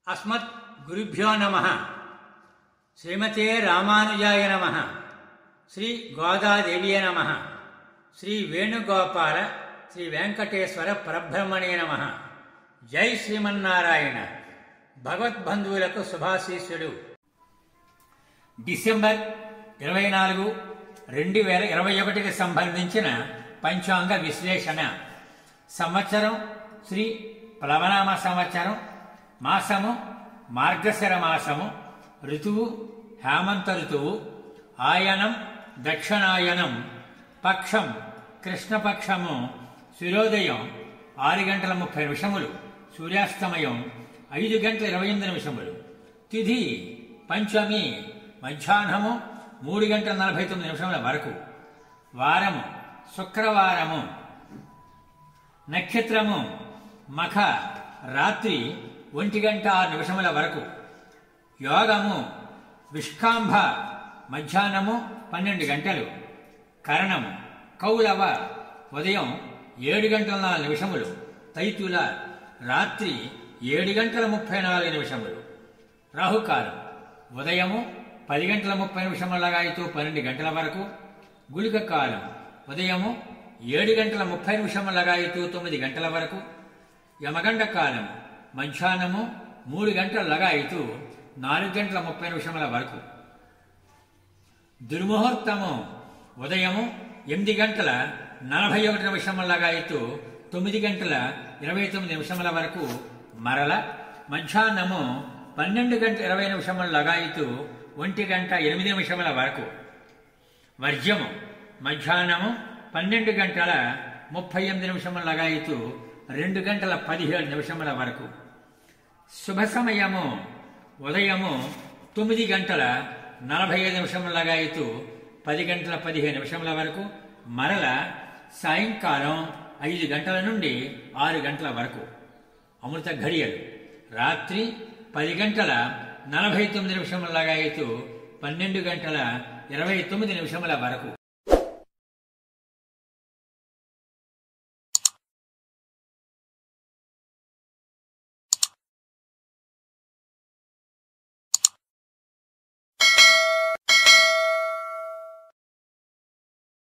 అస్మత్ గురుభ్యో నమ శ్రీమతే రామానుజాయ నమ శ్రీ గోదాదేవియ నమ శ్రీ వేణుగోపాల శ్రీ వెంకటేశ్వర పరబ్రహ్మణే నమ జై శ్రీమన్నారాయణ భగవద్బంధువులకు శుభాశీస్సుడు డిసెంబర్ ఇరవై నాలుగు రెండు వేల ఇరవై ఒకటికి సంబంధించిన పంచాంగ విశ్లేషణ సంవత్సరం శ్రీ ప్లవనామ సంవత్సరం మాసము మార్గశిర మాసము ఋతువు హేమంత ఋతువు ఆయనం దక్షిణాయనం పక్షం కృష్ణపక్షము సూర్యోదయం ఆరు గంటల ముప్పై నిమిషములు సూర్యాస్తమయం ఐదు గంటల ఇరవై ఎనిమిది నిమిషములు తిథి పంచమి మధ్యాహ్నము మూడు గంటల నలభై తొమ్మిది నిమిషముల వరకు వారము శుక్రవారము నక్షత్రము మఖ రాత్రి ఒంటి గంట ఆరు నిమిషముల వరకు యోగము విష్కాంభ మధ్యాహ్నము పన్నెండు గంటలు కరణము కౌలవ ఉదయం ఏడు గంటల నాలుగు నిమిషములు తైతుల రాత్రి ఏడు గంటల ముప్పై నాలుగు నిమిషములు రాహుకాలం ఉదయము పది గంటల ముప్పై నిమిషములగాయితూ పన్నెండు గంటల వరకు గుళిక కాలం ఉదయము ఏడు గంటల ముప్పై నిమిషములగాయితూ తొమ్మిది గంటల వరకు యమగండ కాలం మధ్యాహ్నము మూడు గంటల లగాయితూ నాలుగు గంటల ముప్పై నిమిషముల వరకు దుర్ముహూర్తము ఉదయము ఎనిమిది గంటల నలభై ఒకటి నిమిషముల లగాయితూ తొమ్మిది గంటల ఇరవై తొమ్మిది నిమిషముల వరకు మరల మధ్యాహ్నము పన్నెండు గంటల ఇరవై నిమిషముల లగాయితూ ఒంటి గంట ఎనిమిది నిమిషముల వరకు వర్జ్యము మధ్యాహ్నము పన్నెండు గంటల ముప్పై ఎనిమిది నిమిషముల లగాయితూ రెండు గంటల పదిహేడు నిమిషముల వరకు శుభ సమయము ఉదయము తొమ్మిది గంటల నలభై ఐదు నిమిషముల లగాయితూ పది గంటల పదిహేను నిమిషముల వరకు మరల సాయంకాలం ఐదు గంటల నుండి ఆరు గంటల వరకు అమృత ఘడియలు రాత్రి పది గంటల నలభై తొమ్మిది నిమిషముల లగాయితూ పన్నెండు గంటల ఇరవై తొమ్మిది నిమిషముల వరకు